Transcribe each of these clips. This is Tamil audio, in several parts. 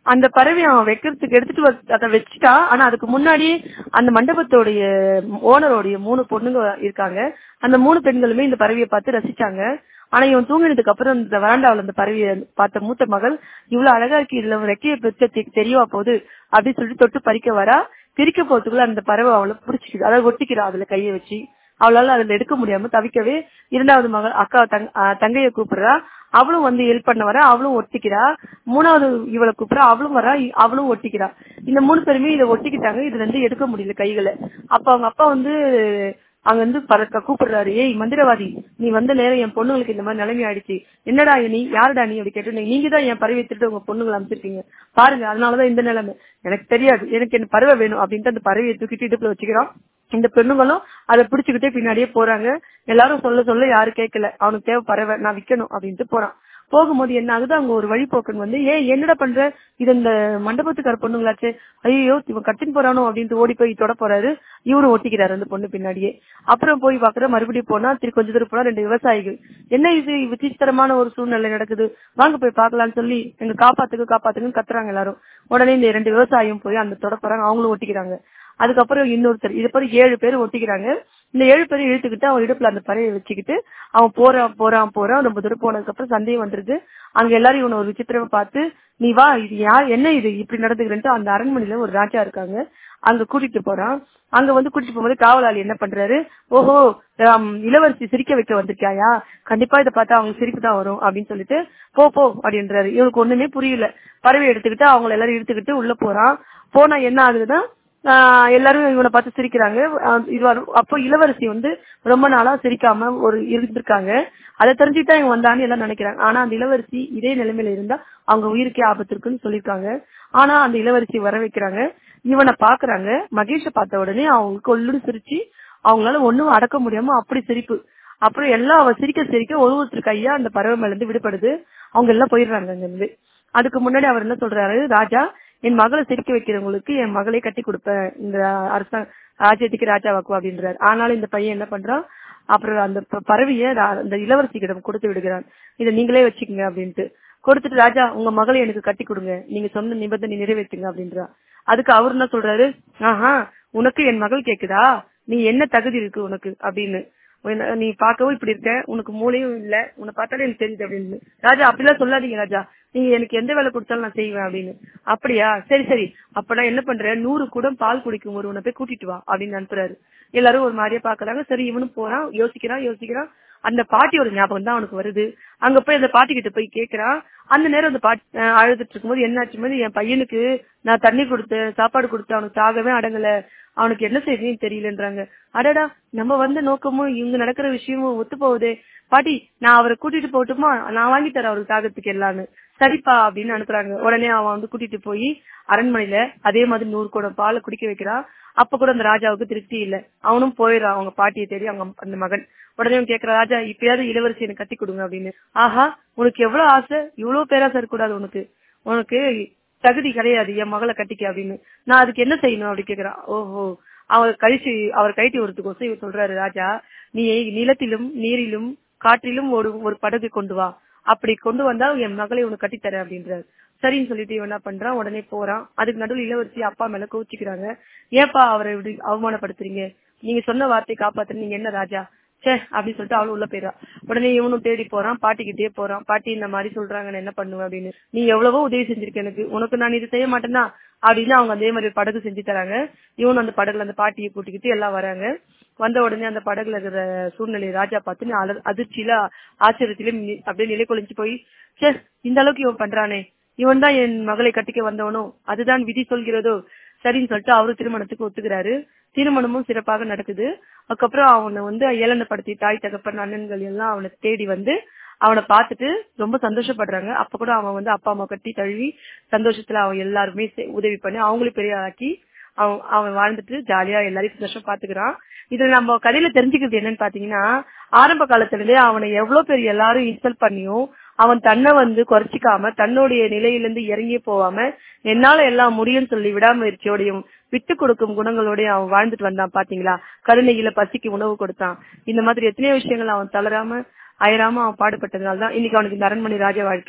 அந்த பறவை அவன் வைக்கிறதுக்கு எடுத்துட்டு வ- அதை வச்சுட்டா ஆனா அதுக்கு முன்னாடியே அந்த மண்டபத்தோடைய ஓனரோடைய மூணு பொண்ணுங்க இருக்காங்க அந்த மூணு பெண்களுமே இந்த பறவையை பார்த்து ரசிச்சாங்க ஆனா இவன் தூங்கினதுக்கு அப்புறம் இந்த வராண்டாவில் அந்த பறவையை பார்த்த மூத்த மகள் இவ்வளவு அழகா இருக்கு இதுல ரெக்கையை பெற்ற தெரியவா போகுது அப்படின்னு சொல்லிட்டு தொட்டு பறிக்க வரா பிரிக்க போறதுக்குள்ள அந்த பறவை அவளை பிடிச்சிக்குது அதாவது ஒட்டிக்கிறா அதுல கையை வச்சு அவளால அதுல எடுக்க முடியாம தவிக்கவே இரண்டாவது மகள் அக்கா தங் அஹ் தங்கைய கூப்பிடுறா அவளும் வந்து ஹெல்ப் பண்ண வர அவளும் ஒட்டிக்கிறா மூணாவது இவளை கூப்பிடுறா அவளும் வரா இ- அவளும் ஒட்டிக்கிறா இந்த மூணு பேருமே இதை ஒட்டிக்கிட்டாங்க இதுல இருந்து எடுக்க முடியல கைகளை அப்ப அவங்க அப்பா வந்து அங்க வந்து பறக்க கூப்பிடுறாரு ஏய் மந்திரவாதி நீ வந்த நேரம் என் பொண்ணுங்களுக்கு இந்த மாதிரி நிலைமை ஆயிடுச்சு என்னடா நீ யாருடா நீ அப்படி கேட்டு நீங்க தான் என் பறவை திருட்டு உங்க பொண்ணுங்களை அமைச்சிருக்கீங்க பாருங்க அதனாலதான் இந்த நிலைமை எனக்கு தெரியாது எனக்கு என்ன பறவை வேணும் அப்படின்ட்டு அந்த பறவையை தூக்கிட்டு இடுப்புல வச்சுக்கிறான் இந்த பெண்ணுங்களும் அதை பிடிச்சுக்கிட்டே பின்னாடியே போறாங்க எல்லாரும் சொல்ல சொல்ல யாரும் கேட்கல அவனுக்கு தேவை பறவை நான் விக்கணும் அப்படின்ட்டு போறான் போகும்போது என்ன ஆகுது அங்க ஒரு வழிபோக்கன் வந்து ஏன் என்னடா பண்ற இது இந்த மண்டபத்துக்கார பொண்ணுங்களாச்சு ஐயோ இவன் கட்டின்னு போறானோ அப்படின்ட்டு ஓடி போய் தொட போறாரு இவரும் ஒட்டிக்கிறாரு அந்த பொண்ணு பின்னாடியே அப்புறம் போய் பாக்குற மறுபடியும் போனா திரு கொஞ்ச தூரம் போனா ரெண்டு விவசாயிகள் என்ன இது விசித்திரமான ஒரு சூழ்நிலை நடக்குது வாங்க போய் பார்க்கலாம்னு சொல்லி எங்க காப்பாத்துக்கு காப்பாத்துக்குன்னு கத்துறாங்க எல்லாரும் உடனே இந்த ரெண்டு விவசாயியும் போய் அந்த தொட போறாங்க அவங்களும் ஒட்டிக்கிறாங்க அதுக்கப்புறம் இன்னொருத்தர் இது பிறகு ஏழு பேர் ஒட்டிக்கிறாங்க இந்த ஏழு பேரும் இழுத்துக்கிட்டு அவன் இடுப்புல அந்த பறவையை வச்சுக்கிட்டு அவன் போறான் போறான் போறான் ரொம்ப தூரம் போனதுக்கு அப்புறம் சந்தேகம் வந்துருது அங்க எல்லாரும் இவனை ஒரு விசித்திரமா பார்த்து நீ வா இது யார் என்ன இது இப்படி நடந்துக்கிறேன்ட்டு அந்த அரண்மனையில ஒரு ராஜா இருக்காங்க அங்க கூட்டிட்டு போறான் அங்க வந்து கூட்டிட்டு போகும்போது காவலாளி என்ன பண்றாரு ஓஹோ ஆம், இளவரசி சிரிக்க வைக்க வந்திருக்காயா கண்டிப்பா இதை பார்த்தா அவங்க சிரிப்பு தான் வரும் அப்படின்னு சொல்லிட்டு போ போ அப்படின்றாரு இவனுக்கு ஒண்ணுமே புரியல பறவை எடுத்துக்கிட்டு அவங்க எல்லாரும் இழுத்துக்கிட்டு உள்ள போறான் போனா என்ன ஆகுதுன்னா ஆஹ் எல்லாரும் இவனை பார்த்து சிரிக்கிறாங்க ஆஹ் இது வரும்- அப்போ இளவரசி வந்து ரொம்ப நாளா சிரிக்காம ஒரு இருந்திருக்காங்க அதை தெரிஞ்சுட்டு தான் இவன் வந்தான்னு எல்லாம் நினைக்கிறாங்க ஆனா அந்த இளவரசி இதே நிலைமையில இருந்தா அவங்க உயிருக்கே ஆபத்து இருக்குன்னு சொல்லியிருக்காங்க ஆனா அந்த இளவரசி வர வைக்கிறாங்க இவனை பாக்குறாங்க மகேஷ பார்த்த உடனே அவங்க கொள்ளுன்னு சிரிச்சு அவங்களால ஒண்ணும் அடக்க முடியாம அப்படி சிரிப்பு அப்புறம் எல்லாம் அவ சிரிக்க சிரிக்க ஒரு ஒருத்தர் கையா அந்த பறவை மேல இருந்து விடுபடுது அவங்க எல்லாம் போயிடுறாங்க அங்க இருந்து அதுக்கு முன்னாடி அவர் என்ன சொல்றாரு ராஜா என் மகளை சிரிக்க வைக்கிறவங்களுக்கு என் மகளை கட்டி கொடுப்பேன் இந்த அரசாங்க ராஜ்யத்துக்கு ராஜாவாக்குவா அப்படின்றாரு ஆனாலும் இந்த பையன் என்ன பண்றான் அப்புறம் அந்த ப- பறவைய ரா- அந்த இளவரசிக்கிடம் கொடுத்து விடுகிறான் இதை நீங்களே வச்சுக்கோங்க அப்படின்ட்டு கொடுத்துட்டு ராஜா உங்க மகளை எனக்கு கட்டி கொடுங்க நீங்க சொன்ன நிபந்தனை நிறைவேற்றுங்க அப்படின்றா அதுக்கு அவர் என்ன சொல்றாரு ஆஹா உனக்கு என் மகள் கேக்குதா நீ என்ன தகுதி இருக்கு உனக்கு அப்படின்னு உன்ன- நீ பார்க்கவும் இப்படி இருக்க உனக்கு மூளையும் இல்ல உன்னை பார்த்தாலே எனக்கு தெரியுது அப்படின்னு ராஜா அப்படிலாம் சொல்லாதீங்க ராஜா நீங்க எனக்கு எந்த வேலை கொடுத்தாலும் நான் செய்வேன் அப்படின்னு அப்படியா சரி சரி அப்ப நான் என்ன பண்றேன் நூறு குடம் பால் குடிக்கும் ஒரு உன்னை போய் கூட்டிட்டு வா அப்படின்னு அனுப்புறாரு எல்லாரும் ஒரு மாதிரியா பாக்குறாங்க சரி இவனும் போறான் யோசிக்கிறான் யோசிக்கிறான் அந்த பாட்டியோட ஞாபகம் தான் அவனுக்கு வருது அங்க போய் அந்த பாட்டி கிட்ட போய் கேக்குறான் அந்த நேரம் அந்த பாட்டி அஹ் அழுதுட்டு இருக்கும்போது என்னாச்சு போது என் பையனுக்கு நான் தண்ணி கொடுத்தேன் சாப்பாடு கொடுத்தேன் அவனுக்கு தாகவே அடங்கல அவனுக்கு என்ன செய்யுதுன்னு தெரியலன்றாங்க அடடா நம்ம வந்த நோக்கமும் இவங்க நடக்கிற விஷயமும் ஒத்து போகுதே பாட்டி நான் அவரை கூட்டிட்டு போகட்டுமா நான் வாங்கி தரேன் அவருக்கு தாகத்துக்கு எல்லான்னு சரிப்பா அப்படின்னு அனுப்புறாங்க உடனே அவன் வந்து கூட்டிட்டு போய் அரண்மனையில அதே மாதிரி நூறு குடம் பாலை குடிக்க வைக்கிறான் அப்ப கூட அந்த ராஜாவுக்கு திருப்தி இல்ல அவனும் போயிடுறான் அவங்க பாட்டியை தேடி அவங்க அந்த மகன் உடனே அவன் கேக்குற ராஜா இப்பயாவது இளவரசி எனக்கு கட்டி கொடுங்க அப்படின்னு ஆஹா உனக்கு எவ்வளவு ஆசை இவ்வளவு பேராசை இருக்கக்கூடாது உனக்கு உனக்கு தகுதி கிடையாது என் மகளை கட்டிக்க அப்படின்னு நான் அதுக்கு என்ன செய்யணும் அப்படி கேக்குறான் ஓஹோ அவர் கழிச்சு அவர் கைட்டி வரதுக்கோசம் இவர் சொல்றாரு ராஜா நீ நிலத்திலும் நீரிலும் காற்றிலும் ஒரு ஒரு படகு கொண்டு வா அப்படி கொண்டு வந்தா என் மகளை உனக்கு கட்டித்தரேன் அப்படின்றாரு சரின்னு சொல்லிட்டு இவன் என்ன பண்றான் உடனே போறான் அதுக்கு நடுவில் இளவரசி அப்பா மேல கோச்சிக்கிறாங்க ஏப்பா அவரை இப்படி அவமானப்படுத்துறீங்க நீங்க சொன்ன வார்த்தையை காப்பாத்துற நீங்க என்ன ராஜா சே அப்படின்னு சொல்லிட்டு அவளும் உள்ள போயிடா உடனே இவனும் தேடி போறான் பாட்டிக்கிட்டே போறான் பாட்டி இந்த மாதிரி சொல்றாங்க நான் என்ன பண்ணுவேன் அப்படின்னு நீ எவ்வளவோ உதவி செஞ்சிருக்க எனக்கு உனக்கு நான் இது செய்ய மாட்டேன்னா அப்படின்னு அவங்க அதே மாதிரி படகு செஞ்சு தராங்க இவனும் அந்த படகுல அந்த பாட்டியை கூட்டிக்கிட்டு எல்லாம் வராங்க வந்த உடனே அந்த படகுல இருக்கிற சூழ்நிலையை ராஜா பார்த்து நீ அல- அதிர்ச்சியில ஆச்சரியத்திலும் நி- அப்படியே நிலை குலைஞ்சு போய் சே இந்த அளவுக்கு இவன் பண்றானே இவன் தான் என் மகளை கட்டிக்க வந்தவனோ அதுதான் விதி சொல்கிறதோ சரின்னு சொல்லிட்டு அவரு திருமணத்துக்கு ஒத்துக்கிறாரு திருமணமும் சிறப்பாக நடக்குது அதுக்கப்புறம் அவனை வந்து ஏளனப்படுத்தி தாய் தகப்பன் அண்ணன்கள் எல்லாம் அவனை தேடி வந்து அவனை பார்த்துட்டு ரொம்ப சந்தோஷப்படுறாங்க அப்ப கூட அவன் வந்து அப்பா அம்மா கட்டி தழுவி சந்தோஷத்துல அவன் எல்லாருமே சே- உதவி பண்ணி அவங்களையும் பெரிய ஆக்கி அவன் அவன் வாழ்ந்துட்டு ஜாலியா எல்லாரையும் சந்தோஷம் பாத்துக்கிறான் இதுல நம்ம கதையில தெரிஞ்சுக்கிறது என்னன்னு பாத்தீங்கன்னா ஆரம்ப காலத்துல இருந்தே அவனை எவ்வளவு பேர் எல்லாரும் இன்சல்ட் பண்ணியும் அவன் தன்னை வந்து குறைச்சிக்காம தன்னுடைய நிலையிலிருந்து இறங்கி போகாம என்னால எல்லாம் முடியும்னு சொல்லி விடாமுயற்சியோடையும் விட்டு கொடுக்கும் குணங்களோடய அவன் வாழ்ந்துட்டு வந்தான் பாத்தீங்களா கருணையில பசிக்கு உணவு கொடுத்தான் இந்த மாதிரி எத்தனையோ விஷயங்கள் அவன் தளராம அயராம அவன் பாடுபட்டதுனால தான் இன்னைக்கு அவனுக்கு இந்த அரண்மனை ராஜ வாழ்க்கை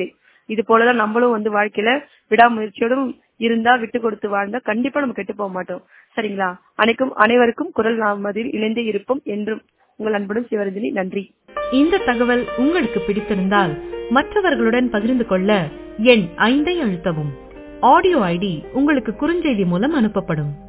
இது போலதான் நம்மளும் வந்து வாழ்க்கையில விடாமுயற்சியோடும் இருந்தா விட்டு கொடுத்து வாழ்ந்தா கண்டிப்பா நம்ம கெட்டு போக மாட்டோம் சரிங்களா அனைக்கும் அனைவருக்கும் குரல் நாமதில் இணைந்தே இருப்போம் என்றும் உங்கள் அன்புடன் சிவரஞ்சனி நன்றி இந்த தகவல் உங்களுக்கு பிடித்திருந்தால் மற்றவர்களுடன் பகிர்ந்து கொள்ள எண் ஐந்தை அழுத்தவும் ஆடியோ ஐடி உங்களுக்கு குறுஞ்செய்தி மூலம் அனுப்பப்படும்